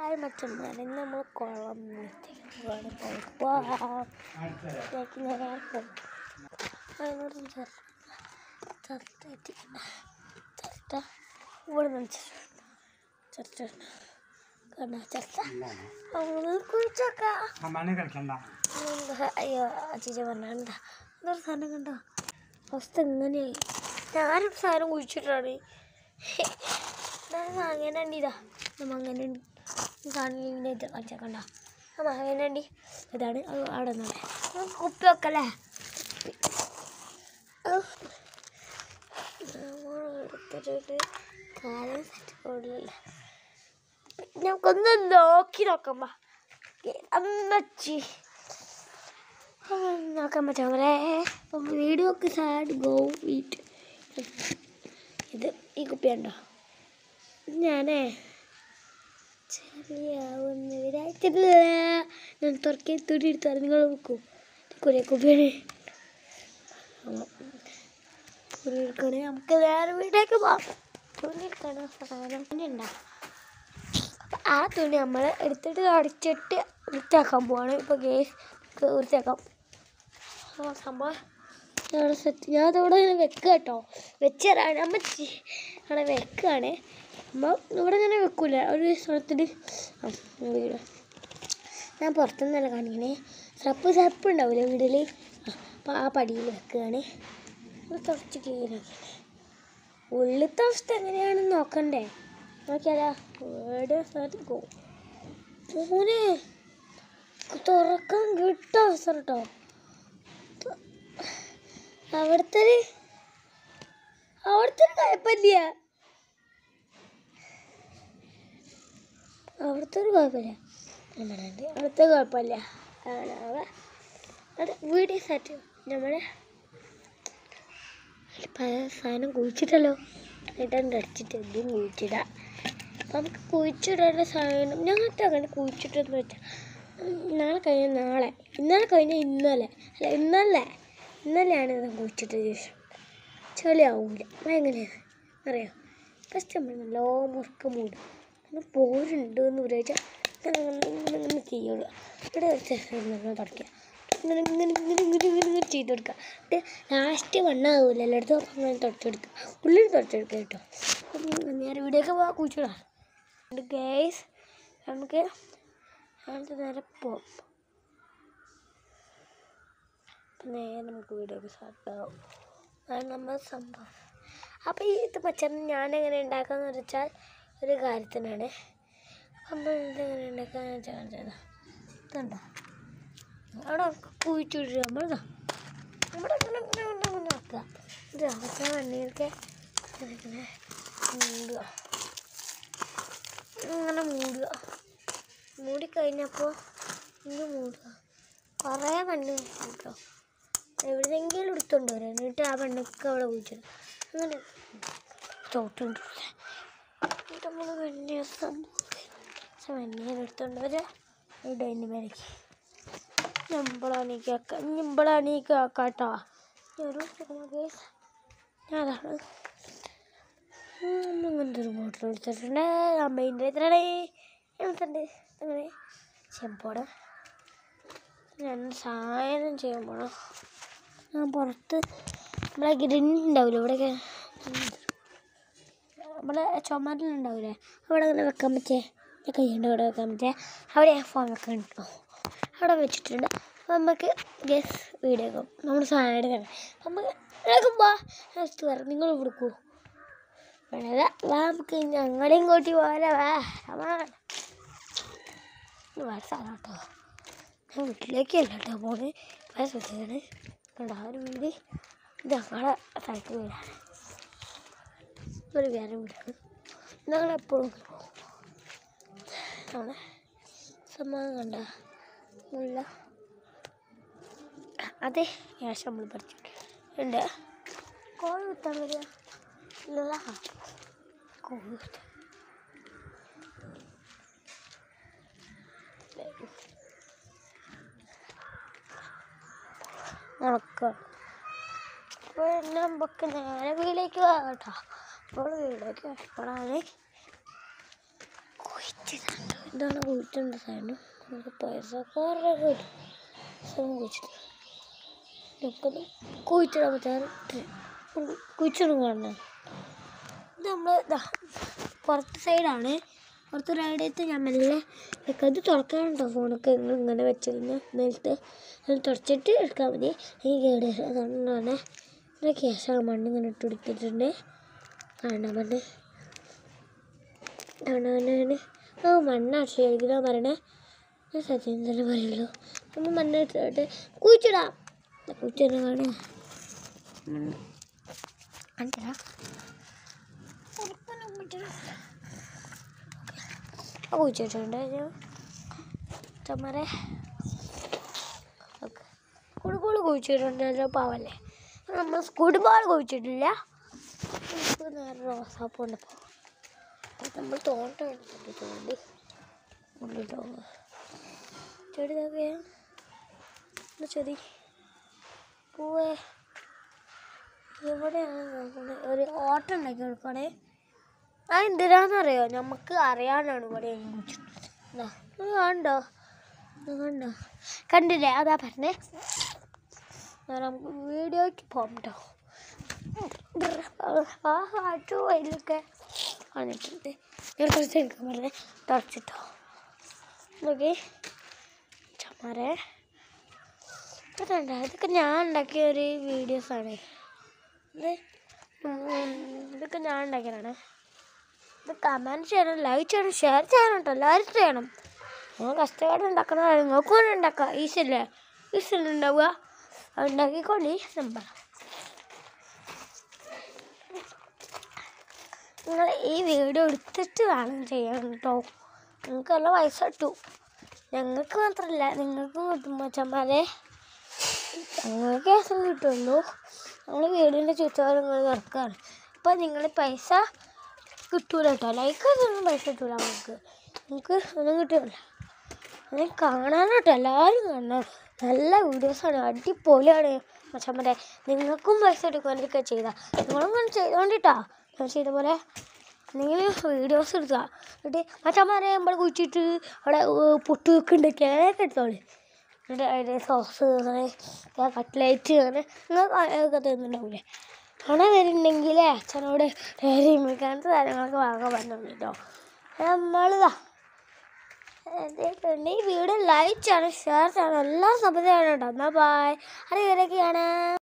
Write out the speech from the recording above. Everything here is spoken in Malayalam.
ഹായ് മച്ചന്മാരെ ഇന്ന് നമ്മൾ കുളം പോകാൻ പോകാം ഇതിലേക്ക് നേരെ പോകും അതിനോട് ചർച്ച എത്തിക്കണ്ട ചർച്ച ഇവിടെ നിന്ന് ചർച്ച കണ്ട ചർച്ച അങ്ങനെ കുഴിച്ചോക്കാം മണ്ണ് കളിക്കണ്ട എന്താ അയ്യോ അച്ഛൻ പറഞ്ഞ എന്താ എന്തൊരു സാധനം കണ്ടോ അവസ്ഥ എങ്ങനെയായി ഞാനും സാധനം കുഴിച്ചിട്ടാണ് അങ്ങനെ ഇതാ നമ്മ അങ്ങനെ സാധനം ഇത് കളിച്ചേക്കണ്ട നമ്മ അങ്ങനെ ഉണ്ട് ഇതാണ് അത് അവിടെ നിന്നോട്ടെ കുപ്പി വെക്കല്ലേ എടുത്തിട്ട് കാലം സെറ്റ് കൂടുതലല്ലേ നമുക്കൊന്ന് നോക്കി നോക്കാം വാ. അമ്മച്ചി നോക്കാൻ പറ്റാമല്ലേ അപ്പം വീഡിയോക്ക് സാഡ് ഗോ വീറ്റ് ഇത് ഈ കുപ്പിയുണ്ടോ ഇത് ഞാനേ ചെറിയാവുന്നവരായിട്ടില്ല ഞാൻ തുറക്കി തുടി എടുത്താൽ നിങ്ങൾ നോക്കൂ കുറേ കുപ്പിയാണ് തുണി എടുക്കണേ നമുക്ക് വേറെ വീട്ടിലേക്ക് പോകാം തുണി എടുക്കണ സാധനം തുണി ഉണ്ടാവും അപ്പം ആ തുണി നമ്മൾ എടുത്തിട്ട് അടിച്ചിട്ട് വൃത്തിയാക്കാൻ പോവാണ് ഇപ്പോൾ ഗേസ് വൃത്തിയാക്കാം ആ സംഭവം അവിടെ സെറ്റ് ഞാൻ അതവിടെ ഇങ്ങനെ വെക്കുക കേട്ടോ വെച്ച് തരാണ് അമ്മ ചി- അവിടെ വെക്കുകയാണ് അമ്മ ഇവിടെ ഇങ്ങനെ വെക്കൂല ഒരു സ്ഥലത്തിൽ ആ വീട് ഞാൻ പുറത്തുനിന്നല്ല കാണിക്കണേ സപ്പ് സപ്പ് ഉണ്ടാവില്ലേ വീട്ടിൽ അപ്പോൾ ആ പടിയിൽ വെക്കുകയാണ് അത് തുടച്ച് ക്ലീനാക്കി ഉള്ളിലത്തെ അവസ്ഥ എങ്ങനെയാണെന്ന് നോക്കണ്ടേ നോക്കിയാലാ വീട് സ്ഥലത്ത് പോകും മോനെ തുറക്കാൻ കിട്ടും അവസരം കേട്ടോ അവിടുത്തെ ഒരു- അവിടുത്തെ ഒരു കുഴപ്പമില്ല അവിടുത്തെ ഒരു കുഴപ്പമില്ല നമ്മളുണ്ട് അവിടുത്തെ കുഴപ്പമില്ല അവിടെ അവിടെ അവിടെ വീഡിയോ സെറ്റ് നമ്മുടെ പല സാധനം കുഴിച്ചിട്ടല്ലോ എന്നിട്ട് അടിച്ചിട്ട് എന്തും കുഴിച്ചിടാം അപ്പം നമുക്ക് കുഴിച്ചിടേണ്ട സാധനം ഞങ്ങൾക്ക് അങ്ങനെ കുഴിച്ചിട്ടെന്ന് വെച്ചാൽ നാളെ കഴിഞ്ഞ നാളെ ഇന്നലെ കഴിഞ്ഞ ഇന്നലെ അല്ല ഇന്നലെ ഇന്നലെയാണ് ഇത് കുഴിച്ചിട്ട ശേഷം ചെളിയാവൂല എങ്ങനെയാണ് അറിയാം ഫസ്റ്റ് നമ്മൾ നല്ലോ മുറുക്ക് മൂടും പിന്നെ പോരുണ്ട് എന്ന് വിചാരിച്ചാൽ ഇങ്ങനെ ഇങ്ങനെ ഇങ്ങനെ ഇങ്ങനെ ചെയ്യുള്ളൂ ഇവിടെ വെച്ച് നമ്മൾ തുടയ്ക്കുക ഇങ്ങനെ ഇങ്ങനെ ഇങ്ങനെ ഇങ്ങനെ ഇങ്ങനെ ഇങ്ങനെ ചെയ്ത് കൊടുക്കുക എന്നിട്ട് ലാസ്റ്റ് മണ്ണാവില്ല എല്ലായിടത്തും അപ്പം അങ്ങനെ തുടച്ചെടുക്കുക ഉള്ളിൽ തുടച്ചെടുക്കുക കേട്ടോ അപ്പം നേരെ ഇവിടെയൊക്കെ പോകാൻ കുഴിച്ചിടാം ഗേസ് നമുക്ക് അങ്ങനത്തെ നേരെ പോവാം അപ്പം നേരെ നമുക്ക് വീഡിയോക്ക് സ്റ്റാർട്ടാവും അതാണ് നമ്മൾ സംഭവം അപ്പോൾ ഈ ഇത് പച്ചൻ ഞാൻ എങ്ങനെ ഉണ്ടാക്കാന്ന് വെച്ചാൽ ഒരു കാര്യത്തിനാണ് നമ്മൾ ഇതെങ്ങനെ ഉണ്ടാക്കാന്ന് വെച്ചാൽ ചെയ്താ ഇതുണ്ടോ അവിടെ കുഴിച്ചിട്ട് നമ്മളിതാ നമ്മുടെ ഇങ്ങനെ ഇങ്ങനെ ഇങ്ങനെ ഇങ്ങനെ ആക്കുക ഇത് അവസാന വണ്ടിയൊക്കെ ഇങ്ങനെ മൂടുക ഇങ്ങനെ മൂടുക മൂടിക്കഴിഞ്ഞപ്പോൾ ഇങ്ങനെ മൂടുക കുറേ മണ്ണ് കേട്ടോ എവിടെയെങ്കിലും എടുത്തോണ്ട് വരാം എന്നിട്ട് ആ മണ്ണൊക്കെ അവിടെ കുഴിച്ചിടും അങ്ങനെ തോട്ടുകൊണ്ട് എന്നിട്ട് നമ്മൾ വെണ്ണ വെണ്ണ എടുത്തോണ്ട് വരാം ഇവിടെ അതിൻ്റെ മേലേക്ക് ഞമ്പളാണിക്ക് ആക്കാം ഞമ്പളാണിക്ക് ആക്കാം കേട്ടോ ഒരു കേസ് അതാണ് അങ്ങനത്തെ ഒരു ബോട്ടിൽ എടുത്തിട്ടുണ്ട് അമ്മേൻ്റെ എത്രയാണ് എടുത്തിട്ടുണ്ട് അങ്ങനെ ചെമ്പോടെ ഞാൻ സാധനം ചെയ്യാൻ പോണം ഞാൻ പുറത്ത് നമ്മളെ ഗ്രിൻ ഉണ്ടാവില്ല ഇവിടെയൊക്കെ നമ്മളെ ചുമരിലുണ്ടാവില്ലേ അവിടെ അങ്ങനെ വെക്കാൻ പറ്റിയേ ഞാൻ കൈകൊണ്ട് അവിടെ വെക്കാൻ പറ്റിയേ അവിടെ ഞാൻ ഫോൺ വെക്കാൻ കേട്ടോ അവിടെ വെച്ചിട്ടുണ്ട് അപ്പം നമുക്ക് ഗസ് വീഡിയോ ആക്കും നമ്മൾ സാധനം എടുക്കണം നമുക്ക് എടുക്കുമ്പോൾ നെക്സ്റ്റ് വരാം നിങ്ങൾ കൊടുക്കൂ വേണത വാ നമുക്ക് ഞങ്ങളെയും കൂട്ടി പോലെ വാ വേറെ സാധനം കേട്ടോ ഞാൻ വീട്ടിലേക്കല്ല കേട്ടോ പോണ് വേറെ ശ്രദ്ധിക്കാണ് കണ്ടോ ആ ഒരു വീട് ഇത് ഞങ്ങളെ സ്ഥലത്ത് വീടാണ് ഒരു വേറെ വീടാണ് ഞങ്ങളെപ്പോഴും നമ്മളെ സമ്മാനം കണ്ട മുല്ല അതെ ശേഷം നമ്മൾ പഠിച്ചിട്ടുണ്ട് കോഴി കുത്താൻ വരിക ഇല്ല കോഴി കുത്താൻ ഉണക്ക അപ്പോൾ നമുക്ക് നേരെ വീട്ടിലേക്ക് പോകാം കേട്ടോ അപ്പോൾ വീട്ടിലേക്ക് പോകണേ കുഴിച്ചിട്ടുണ്ട് ഇതാണ് കുഴിച്ചിട്ടുണ്ട് സാധനം നമുക്ക് പൈസക്കാരുടെ കിട്ടും സ്ഥലം കുഴിച്ചിട്ട് നമുക്കത് കുഴിച്ചിടാൻ പറ്റാറ് കുഴിച്ചിടും കാണുന്നത് ഇത് നമ്മൾ പുറത്ത് സൈഡാണ് പുറത്ത് റൈഡത്ത് ഞാൻ മെല്ലെ ഇതൊക്കെ ഇത് തുറക്കാനുണ്ടോ ഫോണൊക്കെ ഇങ്ങനെ ഇങ്ങനെ വെച്ചിരുന്ന് മേലത്ത് അത് തുടച്ചിട്ട് എടുക്കാൻ മതി ഈ കേട് അതുകൊണ്ടാണ് ഇവിടെ കേസാണ് മണ്ണ് ഇങ്ങനെ ഇട്ട് കൊടുത്തിട്ടുണ്ട് കാണാൻ മണ്ണ് കാണാനാണ് ആ മണ്ണാണ് ശരിക്കും പറയണേ ഞാൻ സത്യം തന്നെ പറയുള്ളൂ നമ്മൾ മണ്ണ് ഇട്ടിട്ട് കുഴിച്ചിടാം കുഴിച്ചിടാൻ കാണാം മണ്ണ് കണ്ടില്ല കുഴിച്ചിട്ടുണ്ട് ചമ്മരെ ഓക്കെ കുടുബോൾ കുഴിച്ചിട്ടുണ്ട് പാവല്ലേ നമ്മൾ കുടുബോൾ കുഴിച്ചിട്ടില്ല നമുക്ക് നേരെ റോസാപ്പൂ ഉണ്ട് നമ്മൾ തോട്ടം എടുത്തിട്ട് തോണ്ടി കൊണ്ടിട്ടോ ചെടി നോക്കിയാ ചെടി പൂവേ എവിടെയാണ് നോക്കുന്നത് ഒരു ഓട്ടം ഉണ്ടാക്കി കൊടുക്കണേ ആ എന്തിനാന്നറിയോ നമുക്ക് അറിയാനാണ് ഇവിടെ കണ്ടോ ഇത് കണ്ടോ കണ്ടില്ലേ അതാ പറഞ്ഞേ ഞാൻ നമുക്ക് വീഡിയോയ്ക്ക് പോകാം കേട്ടോ ആ ഹാറ്റു അതിലൊക്കെ കാണിച്ചിട്ടുണ്ട് ഞാൻ കുറച്ച് എടുക്കാൻ പറഞ്ഞേ തുറച്ചിട്ടോ നോക്കി ചമാരെ ഇതുണ്ട് ഇതൊക്കെ ഞാൻ ഉണ്ടാക്കിയ ഒരു വീഡിയോസാണ് ഇത് ഉം, ഇതൊക്കെ ഞാൻ ഉണ്ടാക്കിയതാണ് ഇത് കമൻറ്റ് ചെയ്യണം ലൈക്ക് ചെയ്യണം ഷെയർ ചെയ്യണം കേട്ടോ എല്ലാവരും ചെയ്യണം ഞാൻ കഷ്ടപ്പാട് ഉണ്ടാക്കണ നിങ്ങൾക്കും വേണം ഉണ്ടാക്കാം ഈസല്ലേ ഈസല്ലേ ഉണ്ടാവുക അത് ഉണ്ടാക്കിക്കൊണ്ട് നമ്പർ നിങ്ങൾ ഈ വീഡിയോ എടുത്തിട്ട് വേണം ചെയ്യാൻ കേട്ടോ നിങ്ങൾക്ക് നല്ല പൈസ കിട്ടും ഞങ്ങൾക്ക് മാത്രമല്ല നിങ്ങൾക്കും കിട്ടും മച്ചന്മാരെ ഞങ്ങൾക്ക് ദിവസം കിട്ടുള്ളൂ നമ്മൾ വീടിൻ്റെ ചുറ്റുപാടും ഇങ്ങനെ നടക്കുകയാണ് അപ്പോൾ നിങ്ങൾ പൈസ കിട്ടൂല കേട്ടോ ലൈക്ക് ഒന്നും പൈസ കിട്ടൂല നമുക്ക് നമുക്ക് ഒന്നും കിട്ടില്ല അത് കാണാനാട്ടോ എല്ലാവരും കാണണം നല്ല വീഡിയോസാണ് അടിപൊളിയാണ് മച്ചമ്മരെ നിങ്ങൾക്കും പൈസ എടുക്കാനൊക്കെ ചെയ്താൽ നിങ്ങളും ഇങ്ങനെ ചെയ്തോണ്ടിട്ടാ ഞാൻ ചെയ്ത പോലെ എന്തെങ്കിലും വീഡിയോസ് എടുക്കുക എന്നിട്ട് മച്ചമ്മരെ നമ്മൾ കുഴിച്ചിട്ട് അവിടെ പൊട്ട് വെക്കുന്നുണ്ട് കേക്ക് എടുത്തോളി എന്നിട്ട് അതിൻ്റെ സോസ് അങ്ങനെ കട്ട്ലേറ്റ് അങ്ങനെ നിങ്ങൾക്ക് തരുന്നുണ്ടാവില്ലേ കാണാൻ വരുന്നുണ്ടെങ്കിൽ അച്ഛനോട് ഡയറി മിൽക്ക് അങ്ങനത്തെ കാര്യങ്ങളൊക്കെ വാങ്ങാൻ പറഞ്ഞു കേട്ടോ നമ്മളിതാ ഈ വീഡിയോ ലൈക്ക് ചെയ്യണം ഷെയർ ചെയ്യണം എല്ലാം സമ്മതം ചെയ്യണം കേട്ടോ എന്നാൽ ബായ് അറിയാതൊക്കെയാണ്